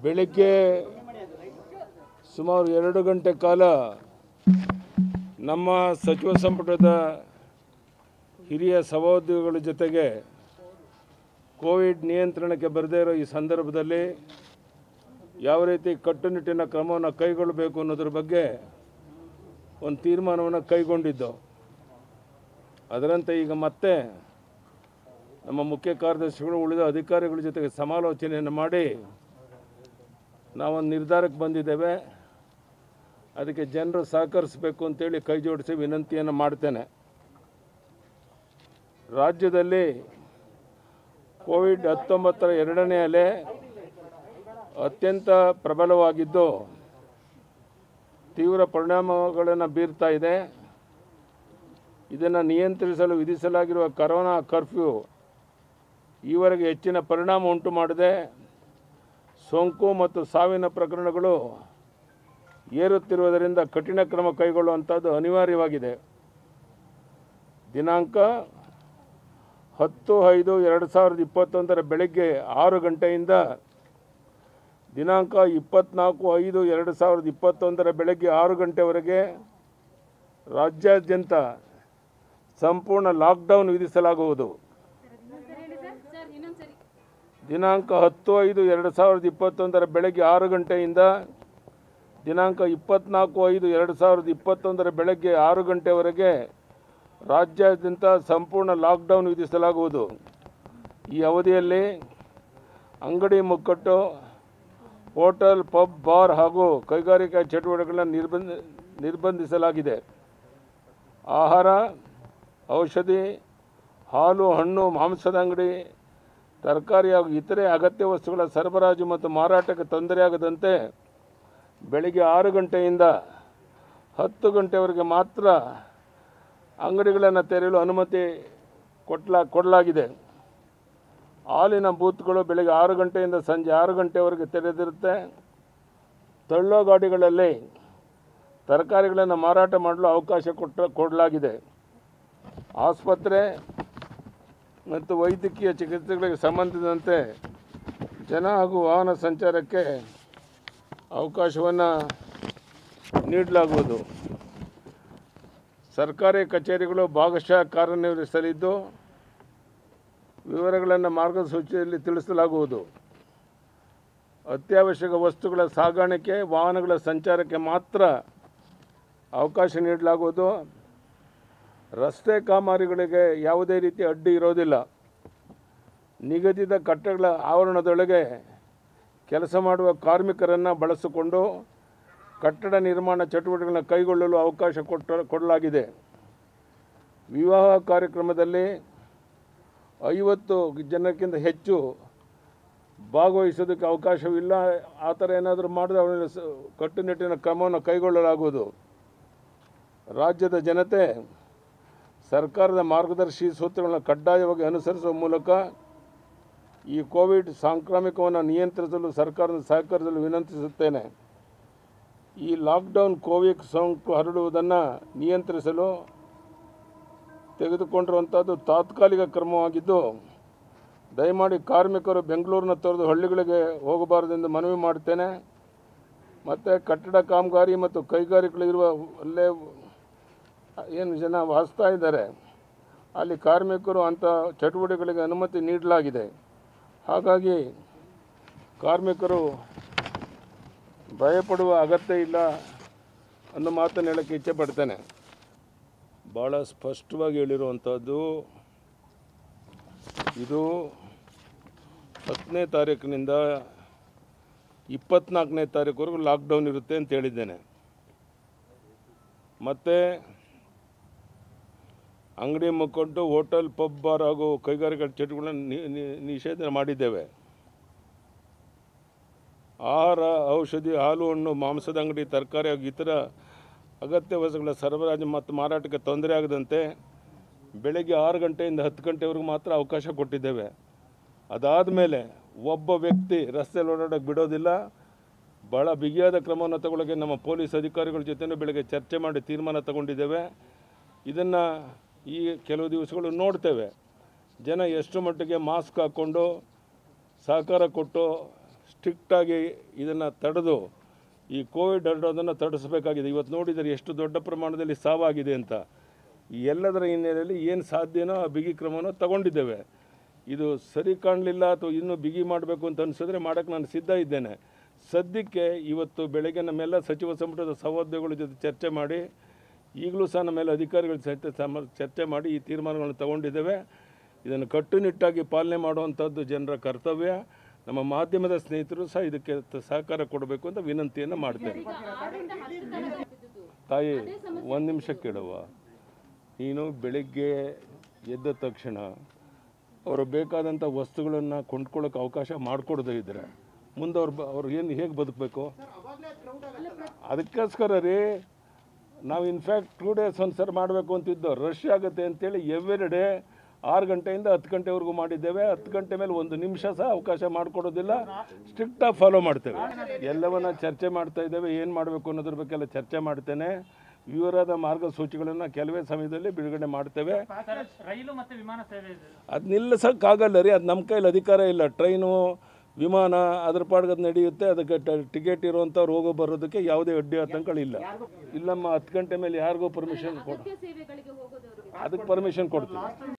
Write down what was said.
ಬೆಳಿಗ್ಗೆ ಸುಮಾರು ಎರಡು ಗಂಟೆ ಕಾಲ ನಮ್ಮ ಸಚಿವ ಸಂಪುಟದ ಹಿರಿಯ ಸಹೋದ್ಯೋಗಿಗಳ ಜೊತೆಗೆ ಕೋವಿಡ್ ನಿಯಂತ್ರಣಕ್ಕೆ ಬರದೇ ಇರೋ ಈ ಸಂದರ್ಭದಲ್ಲಿ ಯಾವ ರೀತಿ ಕಟ್ಟುನಿಟ್ಟಿನ ಕ್ರಮವನ್ನು ಕೈಗೊಳ್ಳಬೇಕು ಅನ್ನೋದ್ರ ಬಗ್ಗೆ ಒಂದು ತೀರ್ಮಾನವನ್ನು ಕೈಗೊಂಡಿದ್ದು ಅದರಂತೆ ಈಗ ಮತ್ತೆ ನಮ್ಮ ಮುಖ್ಯ ಕಾರ್ಯದರ್ಶಿಗಳು ಉಳಿದ ಅಧಿಕಾರಿಗಳ ಜೊತೆಗೆ ಸಮಾಲೋಚನೆಯನ್ನು ಮಾಡಿ ನಾವೊಂದು ನಿರ್ಧಾರಕ್ಕೆ ಬಂದಿದ್ದೇವೆ ಅದಕ್ಕೆ ಜನರು ಸಹಕರಿಸಬೇಕು ಅಂತೇಳಿ ಕೈ ಜೋಡಿಸಿ ವಿನಂತಿಯನ್ನು ಮಾಡ್ತೇನೆ ರಾಜ್ಯದಲ್ಲಿ ಕೋವಿಡ್ ಹತ್ತೊಂಬತ್ತರ ಎರಡನೇ ಅಲೆ ಅತ್ಯಂತ ಪ್ರಬಲವಾಗಿದ್ದು ತೀವ್ರ ಪರಿಣಾಮಗಳನ್ನು ಬೀರ್ತಾ ಇದೆ ಇದನ್ನು ನಿಯಂತ್ರಿಸಲು ವಿಧಿಸಲಾಗಿರುವ ಕರೋನಾ ಕರ್ಫ್ಯೂ ಈವರೆಗೆ ಹೆಚ್ಚಿನ ಪರಿಣಾಮ ಉಂಟು ಮಾಡದೆ ಸೋಂಕು ಮತ್ತು ಸಾವಿನ ಪ್ರಕರಣಗಳು ಏರುತ್ತಿರುವುದರಿಂದ ಕಠಿಣ ಕ್ರಮ ಕೈಗೊಳ್ಳುವಂಥದ್ದು ಅನಿವಾರ್ಯವಾಗಿದೆ ದಿನಾಂಕ ಹತ್ತು ಐದು ಎರಡು ಸಾವಿರದ ಇಪ್ಪತ್ತೊಂದರ ಬೆಳಗ್ಗೆ ಆರು ಗಂಟೆಯಿಂದ ದಿನಾಂಕ ಇಪ್ಪತ್ನಾಲ್ಕು ಐದು ಎರಡು ಸಾವಿರದ ಇಪ್ಪತ್ತೊಂದರ ಬೆಳಗ್ಗೆ ಆರು ಗಂಟೆವರೆಗೆ ರಾಜ್ಯಾದ್ಯಂತ ಸಂಪೂರ್ಣ ಲಾಕ್ಡೌನ್ ವಿಧಿಸಲಾಗುವುದು ಸರ್ ಇನ್ನೊಂದ್ಸರಿ ದಿನಾಂಕ ಹತ್ತು ಐದು ಎರಡು ಸಾವಿರದ ಇಪ್ಪತ್ತೊಂದರ ಬೆಳಗ್ಗೆ ಆರು ಗಂಟೆಯಿಂದ ದಿನಾಂಕ ಇಪ್ಪತ್ನಾಲ್ಕು ಐದು ಎರಡು ಸಾವಿರದ ಇಪ್ಪತ್ತೊಂದರ ಬೆಳಗ್ಗೆ ಆರು ಗಂಟೆವರೆಗೆ ರಾಜ್ಯಾದ್ಯಂತ ಸಂಪೂರ್ಣ ಲಾಕ್ಡೌನ್ ವಿಧಿಸಲಾಗುವುದು ಈ ಅವಧಿಯಲ್ಲಿ ಅಂಗಡಿ ಮುಕ್ಕಟ್ಟು ಹೋಟೆಲ್ ಪಬ್ ಬಾರ್ ಹಾಗೂ ಕೈಗಾರಿಕಾ ಚಟುವಟಿಕೆಗಳನ್ನು ನಿರ್ಬಂಧ ನಿರ್ಬಂಧಿಸಲಾಗಿದೆ ಆಹಾರ ಔಷಧಿ ಹಾಲು ಹಣ್ಣು ಮಾಂಸದ ಅಂಗಡಿ ತರಕಾರಿ ಹಾಗೂ ಇತರೆ ಅಗತ್ಯ ವಸ್ತುಗಳ ಸರಬರಾಜು ಮತ್ತು ಮಾರಾಟಕ್ಕೆ ತೊಂದರೆಯಾಗದಂತೆ ಬೆಳಿಗ್ಗೆ ಆರು ಗಂಟೆಯಿಂದ ಹತ್ತು ಗಂಟೆವರೆಗೆ ಮಾತ್ರ ಅಂಗಡಿಗಳನ್ನು ತೆರೆಯಲು ಅನುಮತಿ ಕೊಟ್ಲಾ ಕೊಡಲಾಗಿದೆ ಹಾಲಿನ ಬೂತ್ಗಳು ಬೆಳಗ್ಗೆ ಆರು ಗಂಟೆಯಿಂದ ಸಂಜೆ ಆರು ಗಂಟೆವರೆಗೆ ತೆರೆದಿರುತ್ತೆ ತಳ್ಳೋ ಗಾಡಿಗಳಲ್ಲಿ ತರಕಾರಿಗಳನ್ನು ಮಾರಾಟ ಮಾಡಲು ಅವಕಾಶ ಕೊಟ್ಟ ಕೊಡಲಾಗಿದೆ ಆಸ್ಪತ್ರೆ ಮತ್ತು ವೈದ್ಯಕೀಯ ಚಿಕಿತ್ಸೆಗಳಿಗೆ ಸಂಬಂಧಿಸಿದಂತೆ ಜನ ಹಾಗೂ ವಾಹನ ಸಂಚಾರಕ್ಕೆ ಅವಕಾಶವನ್ನು ನೀಡಲಾಗುವುದು ಸರ್ಕಾರಿ ಕಚೇರಿಗಳು ಭಾಗಶಃ ಕಾರ್ಯನಿರ್ವಹಿಸಲಿದ್ದು ವಿವರಗಳನ್ನು ಮಾರ್ಗಸೂಚಿಯಲ್ಲಿ ತಿಳಿಸಲಾಗುವುದು ಅತ್ಯವಶ್ಯಕ ವಸ್ತುಗಳ ಸಾಗಾಣಿಕೆ ವಾಹನಗಳ ಸಂಚಾರಕ್ಕೆ ಮಾತ್ರ ಅವಕಾಶ ನೀಡಲಾಗುವುದು ರಸ್ತೆ ಕಾಮಗಾರಿಗಳಿಗೆ ಯಾವುದೇ ರೀತಿ ಅಡ್ಡಿ ಇರೋದಿಲ್ಲ ನಿಗದಿತ ಕಟ್ಟಡಗಳ ಆವರಣದೊಳಗೆ ಕೆಲಸ ಮಾಡುವ ಕಾರ್ಮಿಕರನ್ನು ಬಳಸಿಕೊಂಡು ಕಟ್ಟಡ ನಿರ್ಮಾಣ ಚಟುವಟಿಕೆಗಳನ್ನು ಕೈಗೊಳ್ಳಲು ಅವಕಾಶ ಕೊಟ್ಟ ಕೊಡಲಾಗಿದೆ ವಿವಾಹ ಕಾರ್ಯಕ್ರಮದಲ್ಲಿ ಐವತ್ತು ಜನಕ್ಕಿಂತ ಹೆಚ್ಚು ಭಾಗವಹಿಸೋದಕ್ಕೆ ಅವಕಾಶವಿಲ್ಲ ಆ ಥರ ಏನಾದರೂ ಮಾಡಿದ್ರೆ ಅವರ ಕಟ್ಟುನಿಟ್ಟಿನ ಕ್ರಮವನ್ನು ಕೈಗೊಳ್ಳಲಾಗುವುದು ರಾಜ್ಯದ ಜನತೆ ಸರ್ಕಾರದ ಮಾರ್ಗದರ್ಶಿ ಸೂತ್ರಗಳನ್ನು ಕಡ್ಡಾಯವಾಗಿ ಅನುಸರಿಸುವ ಮೂಲಕ ಈ ಕೋವಿಡ್ ಸಾಂಕ್ರಾಮಿಕವನ್ನು ನಿಯಂತ್ರಿಸಲು ಸರ್ಕಾರದ ಸಹಕರಿಸಲು ವಿನಂತಿಸುತ್ತೇನೆ ಈ ಲಾಕ್ಡೌನ್ ಕೋವಿಡ್ ಸೋಂಕು ಹರಡುವುದನ್ನು ನಿಯಂತ್ರಿಸಲು ತೆಗೆದುಕೊಂಡಿರುವಂಥದ್ದು ತಾತ್ಕಾಲಿಕ ಕ್ರಮವಾಗಿದ್ದು ದಯಮಾಡಿ ಕಾರ್ಮಿಕರು ಬೆಂಗಳೂರಿನ ತೊರೆದು ಹಳ್ಳಿಗಳಿಗೆ ಹೋಗಬಾರದೆಂದು ಮನವಿ ಮಾಡುತ್ತೇನೆ ಮತ್ತು ಕಟ್ಟಡ ಕಾಮಗಾರಿ ಮತ್ತು ಕೈಗಾರಿಕೆಗಳಿರುವ ಅಲ್ಲೇ ಏನು ಜನ ವಾಸ್ತಾ ಇದ್ದಾರೆ ಅಲ್ಲಿ ಕಾರ್ಮಿಕರು ಅಂಥ ಚಟುವಟಿಕೆಗಳಿಗೆ ಅನುಮತಿ ನೀಡಲಾಗಿದೆ ಹಾಗಾಗಿ ಕಾರ್ಮಿಕರು ಭಯಪಡುವ ಅಗತ್ಯ ಇಲ್ಲ ಅನ್ನೋ ಮಾತನ್ನು ಹೇಳೋಕ್ಕೆ ಇಚ್ಛೆ ಪಡ್ತೇನೆ ಭಾಳ ಸ್ಪಷ್ಟವಾಗಿ ಹೇಳಿರುವಂಥದ್ದು ಇದು ಹತ್ತನೇ ತಾರೀಕಿನಿಂದ ಇಪ್ಪತ್ನಾಲ್ಕನೇ ತಾರೀಕುವರೆಗೂ ಲಾಕ್ಡೌನ್ ಇರುತ್ತೆ ಅಂತ ಹೇಳಿದ್ದೇನೆ ಮತ್ತು ಅಂಗಡಿ ಮುಕ್ಕೊಂಡು ಹೋಟೆಲ್ ಪಬ್ ಬಾರ್ ಹಾಗೂ ಕೈಗಾರಿಕಾ ಚಟುವಟಿಕೆಗಳನ್ನು ನಿ- ನಿ- ನಿಷೇಧ ಮಾಡಿದ್ದೇವೆ ಆಹಾರ ಔಷಧಿ ಹಾಲು ಹಣ್ಣು ಮಾಂಸದ ಅಂಗಡಿ ತರಕಾರಿ ಹಾಗೂ ಇತರ ಅಗತ್ಯ ವಸ್ತುಗಳ ಸರಬರಾಜು ಮತ್ತು ಮಾರಾಟಕ್ಕೆ ತೊಂದರೆ ಆಗದಂತೆ ಬೆಳಗ್ಗೆ ಆರು ಗಂಟೆಯಿಂದ ಹತ್ತು ಗಂಟೆವರೆಗೂ ಮಾತ್ರ ಅವಕಾಶ ಕೊಟ್ಟಿದ್ದೇವೆ ಅದಾದ ಮೇಲೆ ಒಬ್ಬ ವ್ಯಕ್ತಿ ರಸ್ತೆಯಲ್ಲಿ ಓಡಾಡೋಕ್ಕೆ ಬಿಡೋದಿಲ್ಲ ಭಾಳ ಬಿಗಿಯಾದ ಕ್ರಮವನ್ನು ತಗೊಳ್ಳೋಕ್ಕೆ ನಮ್ಮ ಪೊಲೀಸ್ ಅಧಿಕಾರಿಗಳ ಜೊತೆನೂ ಬೆಳಗ್ಗೆ ಚರ್ಚೆ ಮಾಡಿ ತೀರ್ಮಾನ ತಗೊಂಡಿದ್ದೇವೆ ಇದನ್ನು ಈ ಕೆಲವು ದಿವಸಗಳು ನೋಡ್ತೇವೆ ಜನ ಎಷ್ಟು ಮಟ್ಟಿಗೆ ಮಾಸ್ಕ್ ಹಾಕ್ಕೊಂಡು ಸಹಕಾರ ಕೊಟ್ಟು ಸ್ಟ್ರಿಕ್ಟಾಗಿ ಇದನ್ನು ತಡೆದು ಈ ಕೋವಿಡ್ ಹರಡೋದನ್ನು ತಡೆಸಬೇಕಾಗಿದೆ ಇವತ್ತು ನೋಡಿದರೆ ಎಷ್ಟು ದೊಡ್ಡ ಪ್ರಮಾಣದಲ್ಲಿ ಸಾವಾಗಿದೆ ಅಂತ ಈ ಎಲ್ಲದರ ಹಿನ್ನೆಲೆಯಲ್ಲಿ ಏನು ಸಾಧ್ಯನೋ ಆ ಬಿಗಿ ಕ್ರಮವನ್ನು ತಗೊಂಡಿದ್ದೇವೆ ಇದು ಸರಿ ಕಾಣಲಿಲ್ಲ ಅಥವಾ ಇನ್ನೂ ಬಿಗಿ ಮಾಡಬೇಕು ಅಂತ ಅನಿಸಿದ್ರೆ ಮಾಡೋಕ್ಕೆ ನಾನು ಸಿದ್ಧ ಇದ್ದೇನೆ ಸದ್ಯಕ್ಕೆ ಇವತ್ತು ಬೆಳಗ್ಗೆ ನಮ್ಮೆಲ್ಲ ಸಚಿವ ಸಂಪುಟದ ಸಹೋದ್ಯೋಗಿಗಳ ಜೊತೆ ಚರ್ಚೆ ಮಾಡಿ ಈಗಲೂ ಸಹ ನಮ್ಮೆಲ್ಲ ಅಧಿಕಾರಿಗಳ ಸಹಿತ ಸಮ ಚರ್ಚೆ ಮಾಡಿ ಈ ತೀರ್ಮಾನಗಳನ್ನು ತಗೊಂಡಿದ್ದೇವೆ ಇದನ್ನು ಕಟ್ಟುನಿಟ್ಟಾಗಿ ಪಾಲನೆ ಮಾಡುವಂಥದ್ದು ಜನರ ಕರ್ತವ್ಯ ನಮ್ಮ ಮಾಧ್ಯಮದ ಸ್ನೇಹಿತರು ಸಹ ಇದಕ್ಕೆ ತ- ಸಹಕಾರ ಕೊಡಬೇಕು ಅಂತ ವಿನಂತಿಯನ್ನು ಮಾಡ್ತೇನೆ ಈಗ ಆರರಿಂದ ಹತ್ತು ತನಕ ಇದ್ದಿದ್ದು. ತಾಯಿ ಒಂದು ನಿಮಿಷ ಕೇಳುವ ನೀನು ಬೆಳಿಗ್ಗೆ ಎದ್ದ ತಕ್ಷಣ ಅವರು ಬೇಕಾದಂಥ ವಸ್ತುಗಳನ್ನು ಕೊಂಡ್ಕೊಳ್ಳೋಕೆ ಅವಕಾಶ ಮಾಡಿಕೊಡದೇ ಇದ್ದರೆ ಮುಂದೆ ಅವ್ರು ಬ ಅವ್ರು ಏನು ಹೇಗೆ ಬದುಕಬೇಕು ಅದಕ್ಕೋಸ್ಕರ ರೀ ನಾವು ಇನ್ಫ್ಯಾಕ್ಟ್ ಟೂ ಡೇಸ್ ಒಂದು ಸರಿ ಮಾಡಬೇಕು ಅಂತಿದ್ದು ರಶ್ ಆಗುತ್ತೆ ಅಂತೇಳಿ ಎವ್ರಿ ಡೇ ಆರು ಗಂಟೆಯಿಂದ ಹತ್ತು ಗಂಟೆವರೆಗೂ ಮಾಡಿದ್ದೇವೆ ಹತ್ತು ಗಂಟೆ ಮೇಲೆ ಒಂದು ನಿಮಿಷ ಸಹ ಅವಕಾಶ ಮಾಡಿಕೊಡೋದಿಲ್ಲ ಸ್ಟ್ರಿಕ್ಟಾಗಿ ಫಾಲೋ ಮಾಡ್ತೇವೆ ಎಲ್ಲವನ್ನ ಚರ್ಚೆ ಮಾಡ್ತಾ ಇದ್ದೇವೆ ಏನು ಮಾಡಬೇಕು ಅನ್ನೋದ್ರ ಬಗ್ಗೆ ಎಲ್ಲ ಚರ್ಚೆ ಮಾಡ್ತೇನೆ ವಿವರದ ಮಾರ್ಗಸೂಚಿಗಳನ್ನು ಕೆಲವೇ ಸಮಯದಲ್ಲಿ ಬಿಡುಗಡೆ ಮಾಡ್ತೇವೆ ಸರ್ ರೈಲು ಮತ್ತೆ ವಿಮಾನ ಸೇವೆ ಇದೆ ಅದು ನಿಲ್ಲಿಸೋಕ್ಕಾಗಲ್ಲ ರೀ ಅದು ನಮ್ಮ ಕೈಲಿ ಅಧಿಕಾರ ಇಲ್ಲ ಟ್ರೈನು ವಿಮಾನ ಅದ್ರ ಪಾಡ್ಗೆ ಅದು ನಡೆಯುತ್ತೆ ಅದಕ್ಕೆ ಟ- ಟಿಕೆಟ್ ಇರುವಂಥವ್ರು ಹೋಗೋ ಬರೋದಕ್ಕೆ ಯಾವುದೇ ಅಡ್ಡಿ ಆತಂಕಗಳಿಲ್ಲ ಇಲ್ಲಮ್ಮ ಹತ್ತು ಗಂಟೆ ಮೇಲೆ ಯಾರಿಗೂ ಪರ್ಮಿಷನ್ ಕೊಡ ಅಗತ್ಯ ಸೇವೆಗಳಿಗೆ ಹೋಗೋದವ್ರಿಗೆ ಅದಕ್ಕೆ ಪರ್ಮಿಷನ್ ಕೊಡ್ತೀವಿ